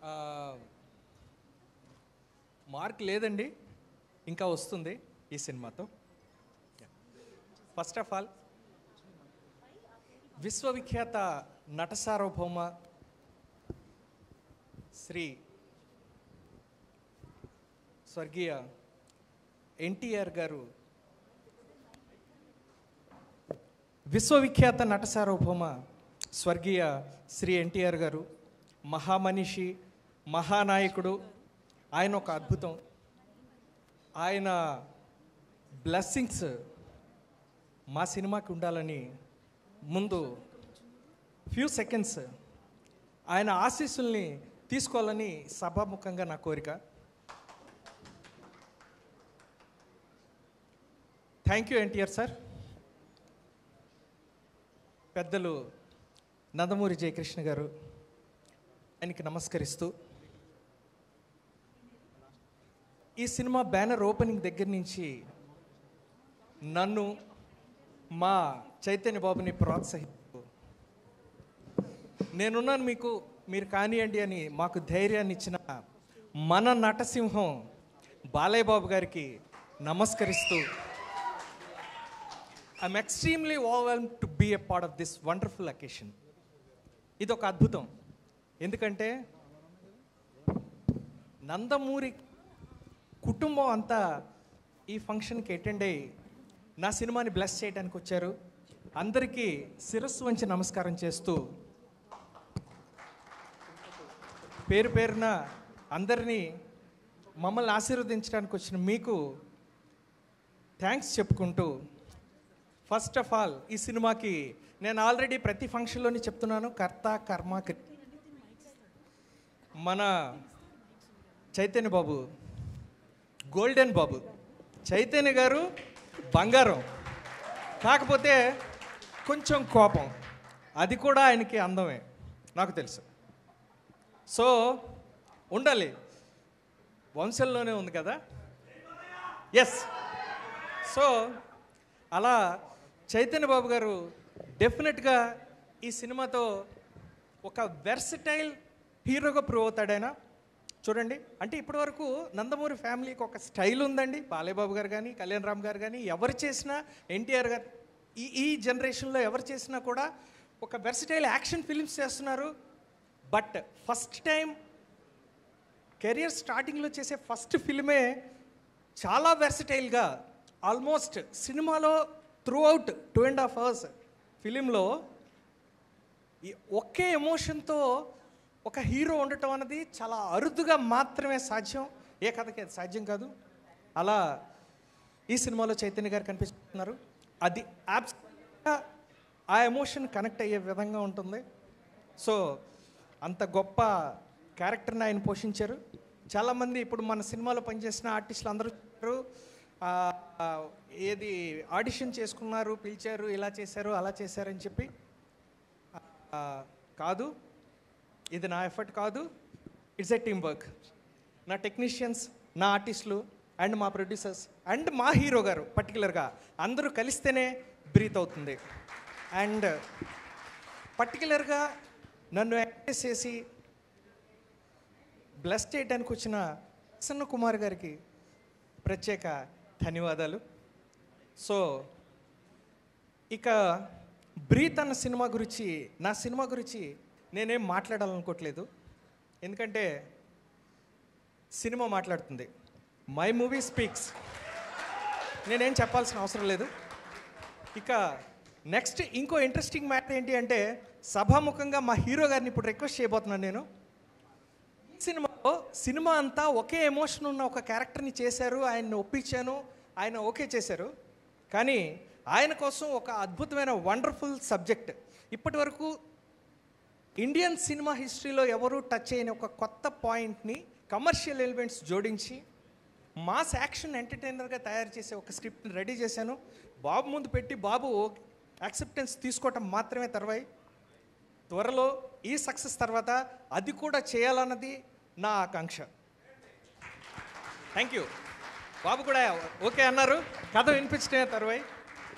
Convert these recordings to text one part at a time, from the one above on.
ఆ, మార్క్ లేదండి ఇంకా వస్తుంది ఈ సినిమాతో ఫస్ట్ ఆఫ్ ఆల్ విశ్వవిఖ్యాత నట సార్వభౌమ శ్రీ స్వర్గీయ ఎన్టీఆర్ గారు విశ్వవిఖ్యాత నట సార్వభౌమ స్వర్గీయ శ్రీ ఎన్టీఆర్ గారు మహామనిషి మహానాయకుడు ఆయన ఒక అద్భుతం ఆయన బ్లెస్సింగ్స్ మా సినిమాకి ఉండాలని ముందు ఫ్యూ సెకండ్స్ ఆయన ఆశీస్సుల్ని తీసుకోవాలని సభాముఖంగా నా కోరిక థ్యాంక్ యూ ఎన్టీఆర్ సార్ పెద్దలు నందమూరి జయకృష్ణ గారు ఆయనకి నమస్కరిస్తూ ఈ సినిమా బ్యానర్ ఓపెనింగ్ దగ్గర నుంచి నన్ను మా చైతన్య బాబుని ప్రోత్సహిస్తూ నేనున్నాను మీకు మీరు కానియండి అని మాకు ధైర్యాన్ని ఇచ్చిన మన నటసింహం బాలయ్య బాబు గారికి నమస్కరిస్తూ I'm extremely overwhelm to be a part of this wonderful occasion ఇది ఒక అద్భుతం ఎందుకంటే నందమూరి కుటుంబం అంతా ఈ ఫంక్షన్కి అటెండ్ అయ్యి నా సినిమాని బ్లెస్ చేయడానికి వచ్చారు అందరికీ శిరస్సు వంచి నమస్కారం చేస్తూ పేరు పేరున అందరినీ మమ్మల్ని ఆశీర్వదించడానికి వచ్చిన మీకు థ్యాంక్స్ చెప్పుకుంటూ ఫస్ట్ ఆఫ్ ఆల్ ఈ సినిమాకి నేను ఆల్రెడీ ప్రతి ఫంక్షన్లోని చెప్తున్నాను కర్త కర్మ క్రి- మన చైతన్య బాబు గోల్డెన్ బాబు చైతన్య గారు బంగారం కాకపోతే కొంచెం కోపం అది కూడా ఆయనకి అందమే నాకు తెలుసు సో ఉండాలి వంశంలోనే ఉంది కదా ఎస్ సో అలా చైతన్య బాబు గారు డెఫినెట్గా ఈ సినిమాతో ఒక వెర్సటైల్ హీరోగా ప్రూవ్ అవుతాడైనా చూడండి అంటే ఇప్పటి వరకు నందమూరి ఫ్యామిలీకి ఒక స్టైల్ ఉందండి బాలేబాబు గారు కానీ కళ్యాణ్ రామ్ గారు కానీ ఎవరు చేసినా ఎన్టీఆర్ గారు ఈ ఈ జనరేషన్లో ఎవరు చేసినా కూడా ఒక వెర్సటైల్ యాక్షన్ ఫిలిమ్స్ చేస్తున్నారు బట్ ఫస్ట్ టైం కెరియర్ స్టార్టింగ్లో చేసే ఫస్ట్ ఫిల్మే చాలా వెర్సటైల్గా ఆల్మోస్ట్ సినిమాలో throughout two and half hours ఫిలింలో ఈ ఒకే ఎమోషన్తో ఒక హీరో ఉండటం అన్నది చాలా అరుదుగా మాత్రమే సాధ్యం ఏ కథకి అది సాధ్యం కాదు అలా ఈ సినిమాలో చైతన్య గారు కనిపిస్తున్నారు అది యాబ్స్గా ఆ ఎమోషన్ కనెక్ట్ అయ్యే విధంగా ఉంటుంది సో అంత గొప్ప క్యారెక్టర్ని ఆయన పోషించారు చాలామంది ఇప్పుడు మన సినిమాలో పనిచేసిన ఆర్టిస్టులు అందరూ చెప్పారు, ఆ, ఆ, ఏది ఆడిషన్ చేసుకున్నారు పిలిచారు ఇలా చేశారు అలా చేశారని చెప్పి ఆ, కాదు ఇది నా ఎఫర్ట్ కాదు ఇట్స్ ఎ టీమ్ వర్క్ నా టెక్నీషియన్స్ నా ఆర్టిస్టులు అండ్ మా ప్రొడ్యూసర్స్ అండ్ మా హీరో గారు పర్టికులర్గా అందరూ కలిస్తేనే బ్రీత్ అవుతుంది అండ్ పర్టికులర్గా నన్ను ఎంకరేజ్ చేసి బ్లెస్ చేయడానికి వచ్చిన ప్రసన్న కుమార్ గారికి ప్రత్యేక ధన్యవాదాలు సో ఇక బ్రీత్ అన్న సినిమా గురించి నా సినిమా గురించి నేనేం మాట్లాడాలనుకోవట్లేదు ఎందుకంటే సినిమా మాట్లాడుతుంది మై మూవీ స్పీక్స్ నేనేం చెప్పాల్సిన అవసరం లేదు ఇక నెక్స్ట్ ఇంకో ఇంట్రెస్టింగ్ మ్యాటర్ ఏంటి అంటే సభాముఖంగా మా హీరో గారిని ఇప్పుడు రిక్వెస్ట్ చేయబోతున్నాను నేను సినిమాలో సినిమా అంతా ఒకే ఎమోషన్ ఉన్న ఒక క్యారెక్టర్ని చేశారు ఆయన్ని ఒప్పించాను ఆయన ఓకే చేశారు కానీ ఆయన కోసం ఒక అద్భుతమైన వండర్ఫుల్ సబ్జెక్ట్ ఇప్పటి వరకు ఇండియన్ సినిమా హిస్టరీలో ఎవరు టచ్ అయిన ఒక కొత్త పాయింట్ని కమర్షియల్ ఎలిమెంట్స్ జోడించి మాస్ యాక్షన్ ఎంటర్టైనర్గా తయారు చేసే ఒక స్క్రిప్ట్ని రెడీ చేశాను బాబు ముందు పెట్టి బాబు యాక్సెప్టెన్స్ తీసుకోవటం మాత్రమే తర్వాయి త్వరలో ఈ సక్సెస్ తర్వాత అది కూడా చేయాలన్నది నా ఆకాంక్ష థ్యాంక్ యూ బాబు కూడా ఓకే అన్నారు కథ వినిపించడమే తర్వాయి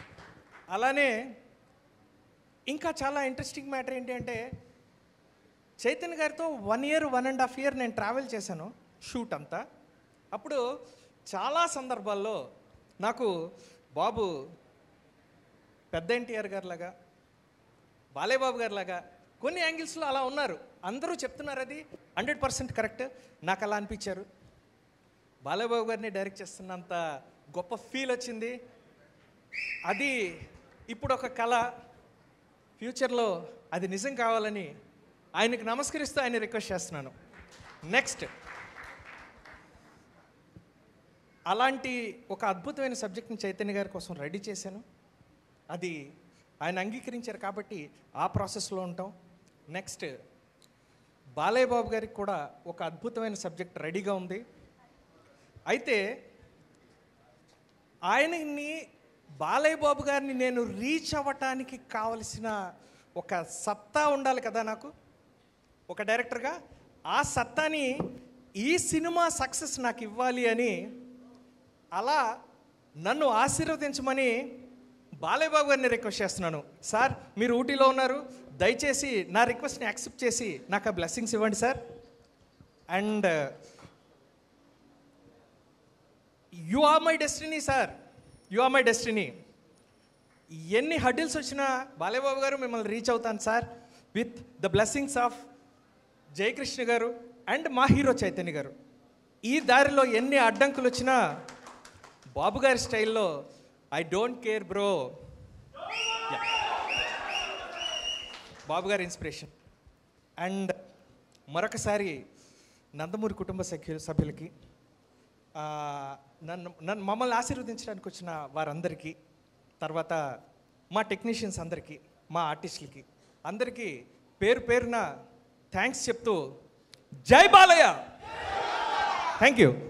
అలానే ఇంకా చాలా ఇంట్రెస్టింగ్ మ్యాటర్ ఏంటి అంటే చైతన్య గారితో one year one and half year నేను ట్రావెల్ చేశాను షూట్ అంతా అప్పుడు చాలా సందర్భాల్లో నాకు బాబు పెద్ద ఎన్టీఆర్ గారి లాగా బాలేబాబు గారి లాగా కొన్ని యాంగిల్స్లో అలా ఉన్నారు అందరూ చెప్తున్నారు అది హండ్రెడ్ పర్సెంట్ కరెక్ట్ నాకు అలా అనిపించారు బాలేబాబు గారిని డైరెక్ట్ చేస్తున్నంత గొప్ప ఫీల్ వచ్చింది అది ఇప్పుడు ఒక కళ ఫ్యూచర్లో అది నిజం కావాలని ఆయనకు నమస్కరిస్తూ ఆయన రిక్వెస్ట్ చేస్తున్నాను నెక్స్ట్ అలాంటి ఒక అద్భుతమైన సబ్జెక్ట్ని చైతన్య గారి కోసం రెడీ చేశాను అది ఆయన అంగీకరించారు కాబట్టి ఆ ప్రాసెస్లో ఉంటాం నెక్స్ట్ బాలయ్య బాబు గారికి కూడా ఒక అద్భుతమైన సబ్జెక్ట్ రెడీగా ఉంది అయితే ఆయనని బాలయ్య బాబు గారిని నేను రీచ్ అవ్వటానికి కావలసిన ఒక సత్తా ఉండాలి కదా నాకు ఒక డైరెక్టర్గా ఆ సత్తాని ఈ సినిమా సక్సెస్ నాకు ఇవ్వాలి అని అలా నన్ను ఆశీర్వదించమని బాలయ్య బాబు గారిని రిక్వెస్ట్ చేస్తున్నాను సార్ మీరు ఊటీలో ఉన్నారు దయచేసి నా రిక్వెస్ట్ని యాక్సెప్ట్ చేసి నాకు ఆ బ్లెస్సింగ్స్ ఇవ్వండి sir and you are my destiny sir you are my destiny ఎన్ని హడిల్స్ వచ్చినా బాలయ్యబాబు గారు మిమ్మల్ని రీచ్ అవుతాను sir with the blessings of Jayakrishna garu and మా హీరో చైతన్య గారు ఈ దారిలో ఎన్ని అడ్డంకులు వచ్చినా బాబు గారి స్టైల్లో I don't care bro Babu గారి ఇన్స్పిరేషన్ అండ్ మరొకసారి నందమూరి కుటుంబ సభ్యు సభ్యులకి ఆ, నన్ను నన్ను మమ్మల్ని ఆశీర్వదించడానికి వచ్చిన వారందరికీ తర్వాత మా టెక్నీషియన్స్ అందరికీ మా ఆర్టిస్టులకి అందరికీ పేరు పేరున థ్యాంక్స్ చెప్తూ జై బాలయ్య థ్యాంక్ యూ